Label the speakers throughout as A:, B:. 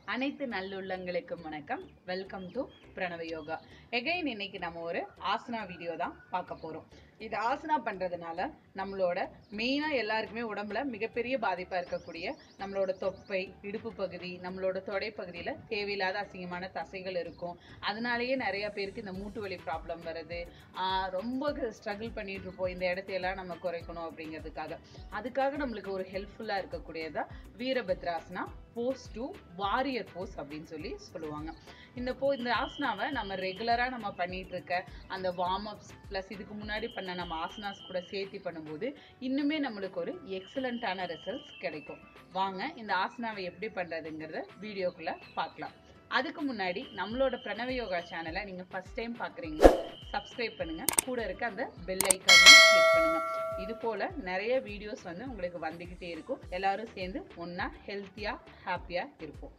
A: அனைத்து நல்லுள்ளங்களுக்கும் வணக்கம் welcome to பிரணவ யோகா எகைன் இன்னைக்கு நம்ம ஒரு ஆசனா வீடியோ தான் பார்க்க போறோம் இது ஆசனா பண்றதுனால நம்மளோட மெயினா எல்லாருக்குமே உடம்புல மிகப்பெரிய பாதிப்பா இருக்கக்கூடிய நம்மளோட தொப்பை இடுப்பு பகுதி நம்மளோட தொடை பகுதியில தேவையில்லாத அசிங்கமான தசைகள் இருக்கும் அதனாலேயே நிறைய பேருக்கு இந்த மூட்டு வலி ப்ராப்ளம் வருது ஆஹ் ரொம்ப ஸ்ட்ரகிள் பண்ணிட்டு இருப்போம் இந்த இடத்தையெல்லாம் நம்ம குறைக்கணும் அப்படிங்கிறதுக்காக அதுக்காக நம்மளுக்கு ஒரு ஹெல்ப்ஃபுல்லா இருக்கக்கூடியதா Virabhadrasana pose two warrior pose அப்படின்னு சொல்லி சொல்லுவாங்க இந்த போ இந்த ஆசனாவை நம்ம ரெகுலரா நம்ம பண்ணிட்டு இருக்க அந்த வார்ம் அப்ஸ் ப்ளஸ் இதுக்கு முன்னாடி பண்ண நம்ம ஆசனாஸ் கூட சேர்த்து பண்ணும்போது இன்னுமே நம்மளுக்கு ஒரு எக்ஸலண்ட்டான ரிசல்ட்ஸ் கிடைக்கும் வாங்க இந்த ஆசனாவை எப்படி பண்றதுங்கிறத வீடியோக்குள்ள பார்க்கலாம் அதுக்கு முன்னாடி நம்மளோட பிரணவ யோகா சேனலை நீங்க ஃபர்ஸ்ட் டைம் பாக்குறீங்க சப்ஸ்கிரைப் பண்ணுங்க கூட இருக்க அந்த பெல் ஐக்கானையும் கிளிக் பண்ணுங்க இது போல நிறைய வீடியோஸ் வந்து உங்களுக்கு வந்துகிட்டே இருக்கும் எல்லாரும் சேர்ந்து ஒண்ணா ஹெல்த்தியா ஹாப்பியா இருப்போம்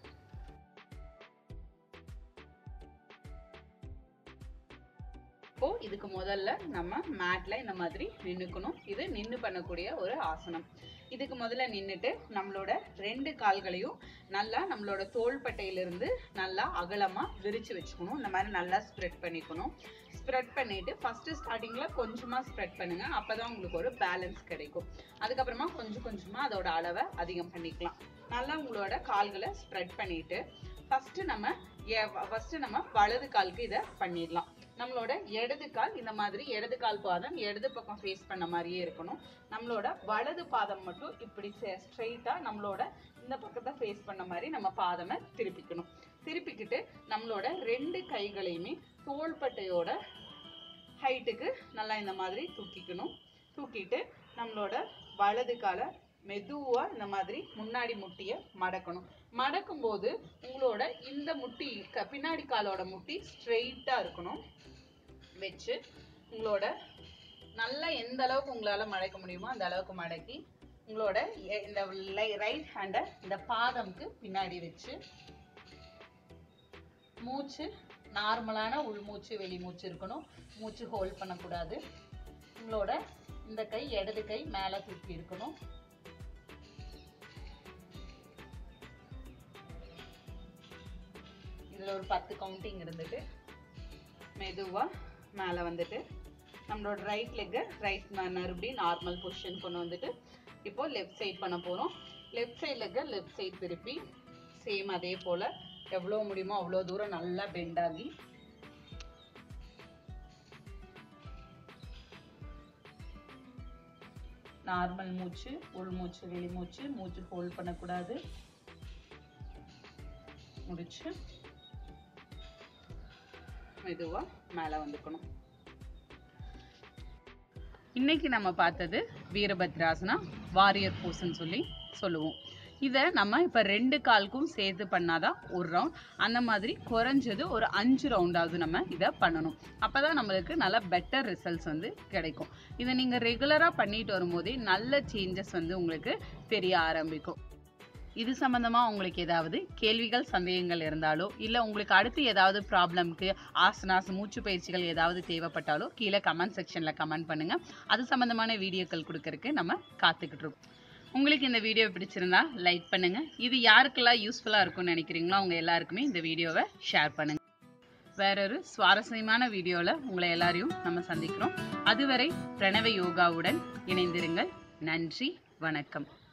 A: இப்போ இதுக்கு முதல்ல நம்ம மேட்ல இந்த மாதிரி நின்னுக்கணும் இது நின்னு பண்ணக்கூடிய ஒரு ஆசனம் இதுக்கு முதல்ல நின்னுட்டு நம்மளோட ரெண்டு கால்களையும் நல்லா நம்மளோட தோள்பட்டையிலிருந்து நல்லா அகலமா விரிச்சு வச்சுக்கணும் இந்த மாதிரி நல்லா ஸ்ப்ரெட் பண்ணிக்கணும் ஸ்ப்ரெட் பண்ணிட்டு ஃபர்ஸ்ட் ஸ்டார்டிங்ல கொஞ்சமா ஸ்ப்ரெட் பண்ணுங்க அப்பதான் உங்களுக்கு ஒரு பேலன்ஸ் கிடைக்கும் அதுக்கப்புறமா கொஞ்சம் கொஞ்சமா அதோட அளவை அதிகம் பண்ணிக்கலாம் நல்லா உங்களோட கால்களை ஸ்ப்ரெட் பண்ணிட்டு ஃபர்ஸ்ட் நம்ம ஃபர்ஸ்ட் நம்ம வலது காலுக்கு இதை பண்ணிடலாம் நம்மளோட இடது கால் இந்த மாதிரி இடது கால் பாதம் இடது பக்கம் ஃபேஸ் பண்ண மாதிரியே இருக்கணும் நம்மளோட வலது பாதம் மட்டும் இப்படி ஸ்ட்ரைட்டா நம்மளோட இந்த பக்கத்தை ஃபேஸ் பண்ண மாதிரி நம்ம பாதமை திருப்பிக்கணும் திருப்பிக்கிட்டு நம்மளோட ரெண்டு கைகளையுமே தோள்பட்டையோட ஹைட்டுக்கு நல்லா இந்த மாதிரி தூக்கிக்கணும் தூக்கிட்டு நம்மளோட வலது காலை மெதுவா இந்த மாதிரி முன்னாடி முட்டிய மடக்கணும் மடக்கும் போது உங்களோட இந்த முட்டி க- பின்னாடி காலோட முட்டி ஸ்ட்ரெயிட்டா இருக்கணும் வச்சு உங்களோட நல்லா எந்த அளவுக்கு உங்களால மடக்க முடியுமோ அந்த அளவுக்கு மடக்கி உங்களோட எ- இந்த ரைட் ஹேண்டை இந்த பாதம்க்கு பின்னாடி வச்சு மூச்சு நார்மலான உள்மூச்சு வெளிமூச்சு இருக்கணும் மூச்சு ஹோல்ட் பண்ணக்கூடாது உங்களோட இந்த கை இடது கை மேல தூக்கி இருக்கணும் இதுல ஒரு பத்து கவுண்டிங் இருந்துட்டு மெதுவா மேல வந்துட்டு நம்மளோட ரைட் லெக்கை ரைட் மறுபடியும் நார்மல் பொசிஷன் கொண்டு வந்துட்டு இப்போ லெஃப்ட் சைட் பண்ண போறோம் லெஃப்ட் சைட் லெக்கை லெஃப்ட் சைட் திருப்பி சேம் அதே போல எவ்வளவு முடியுமோ அவ்வளவு தூரம் நல்லா பெண்ட் ஆகி நார்மல் மூச்சு உள் மூச்சு வெளி மூச்சு மூச்சு ஹோல்ட் பண்ணக்கூடாது முடிச்சு மெதுவா மேல வந்துக்கணும் இன்னைக்கு நம்ம பார்த்தது வீரபத்ராசனா வாரியர் போஸ்ன்னு சொல்லி சொல்லுவோம் இதை நம்ம இப்போ ரெண்டு காலுக்கும் சேர்த்து பண்ணாதான் ஒரு ரவுண்ட் அந்த மாதிரி குறைஞ்சது ஒரு அஞ்சு ரவுண்டாவது நம்ம இதை பண்ணணும் அப்பதான் நம்மளுக்கு நல்ல பெட்டர் ரிசல்ட்ஸ் வந்து கிடைக்கும் இதை நீங்கள் ரெகுலராக பண்ணிட்டு வரும்போதே நல்ல சேஞ்சஸ் வந்து உங்களுக்கு தெரிய ஆரம்பிக்கும் இது சம்பந்தமா உங்களுக்கு ஏதாவது கேள்விகள் சந்தேகங்கள் இருந்தாலோ இல்ல உங்களுக்கு அடுத்து ஏதாவது ப்ராப்ளம்க்கு ஆசனாஸ் மூச்சு பயிற்சிகள் ஏதாவது தேவைப்பட்டாலோ கீழே கமெண்ட் செக்ஷன்ல கமெண்ட் பண்ணுங்க அது சம்பந்தமான வீடியோக்கள் கொடுக்கறதுக்கு நம்ம காத்துக்கிட்டு இருக்கோம் உங்களுக்கு இந்த வீடியோ பிடிச்சிருந்தா லைக் பண்ணுங்க இது யாருக்கெல்லாம் யூஸ்ஃபுல்லா இருக்கும்னு நினைக்கிறீங்களோ அவங்க எல்லாருக்குமே இந்த வீடியோவை ஷேர் பண்ணுங்க வேறொரு சுவாரஸ்யமான வீடியோல உங்களை எல்லாரையும் நம்ம சந்திக்கிறோம் அதுவரை பிரணவ யோகாவுடன் இணைந்திருங்கள் நன்றி வணக்கம்